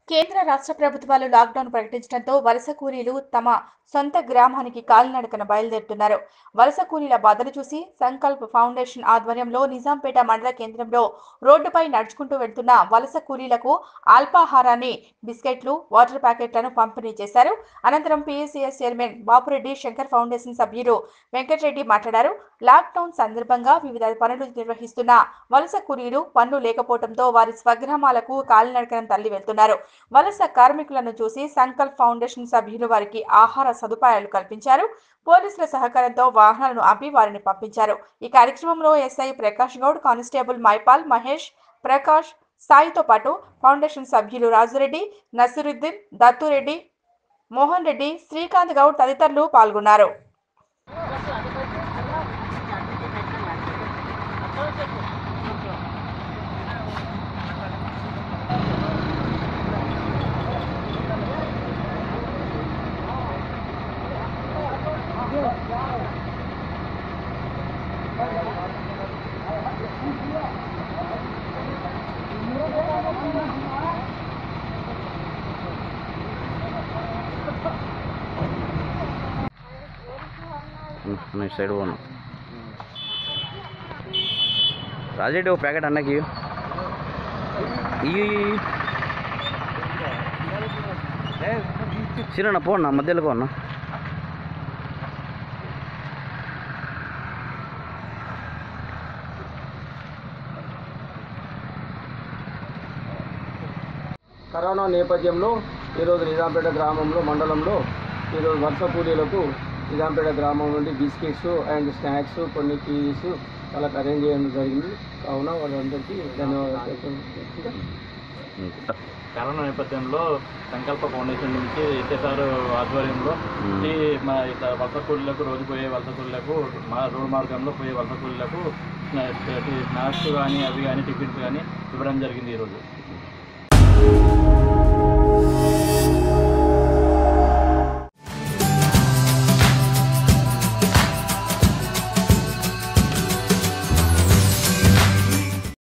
కేంద్ర రాష్ట్ర ప్రభుత్వాలు లాక్డౌన్ ప్రకటించడంతో వలస కూలీలు తమ సొంత గ్రామానికి కాలినడకన బయలుదేరుతున్నారు వలస కూలీల బాధలు చూసి సంకల్ప్ ఫౌండేషన్ ఆధ్వర్యంలో నిజాంపేట మండల కేంద్రంలో రోడ్డుపై నడుచుకుంటూ వెళ్తున్న వలస కూలీలకు అల్పాహారాన్ని బిస్కెట్లు వాటర్ ప్యాకెట్లను పంపిణీ చేశారు అనంతరం PSCS chairman Bapureddy Shankar foundation సభ్యులు వెంకటరెడ్డి మాట్లాడారు లాక్డౌన్ సందర్భంగా వివిధ పనులు నిర్వహిస్తున్న వలస కూలీలు పనులు లేకపోవడంతో వారి స్వగ్రామాలకు కాలినడకన తల్లి వెళ్తున్నారు వలస కార్మికులను చూసి సంకల్ప్ ఫౌండేషన్ సభ్యులు వారికి ఆహార సదుపాయాలు కల్పించారు పోలీసుల సహకారంతో వాహనాలను ఆపి వారిని పంపించారు ఈ కార్యక్రమంలో ఎస్ఐ ప్రకాష్ గౌడ్ కానిస్టేబుల్ మైపాల్ మహేష్ ప్రకాష్ సాయితో పాటు ఫౌండేషన్ సభ్యులు రాజురెడ్డి నసరుద్దీన్ దత్తురెడ్డి మోహన్ రెడ్డి శ్రీకాంత్ గౌడ్ తదితరులు పాల్గొన్నారు మీ సైడ్ పోను రాజరెడ్డి ఓ ప్యాకెట్ అన్నకి ఇయ్యి చిన్న పో అన్న మధ్యలో పో అన్న కరోనా నేపథ్యంలో ఈరోజు నిజాంపేట గ్రామంలో మండలంలో ఈరోజు వలస కూలీలకు నిజాంపేట గ్రామం నుండి బిస్కెట్స్ అండ్ స్నాక్స్ కొన్ని టీవీస్ వాళ్ళకి అరేంజ్ చేయడం జరిగింది కావున వాళ్ళందరికీ ధన్యవాదాలు ఇంకా. కరోనా నేపథ్యంలో సంకల్ప ఫౌండేషన్ నుంచి ఎస్ఎస్ఆర్ ఆధ్వర్యంలో మ్మ్. ఈ మా ఇట్లా వలస కూలీలకు రోజు పోయే వలస కూలీలకు మా రోడ్ మార్గంలో పోయే వలస కూలీలకు స్నాక్స్ కానీ అవి కానీ టిఫిన్స్ కానీ ఇవ్వడం జరిగింది ఈరోజు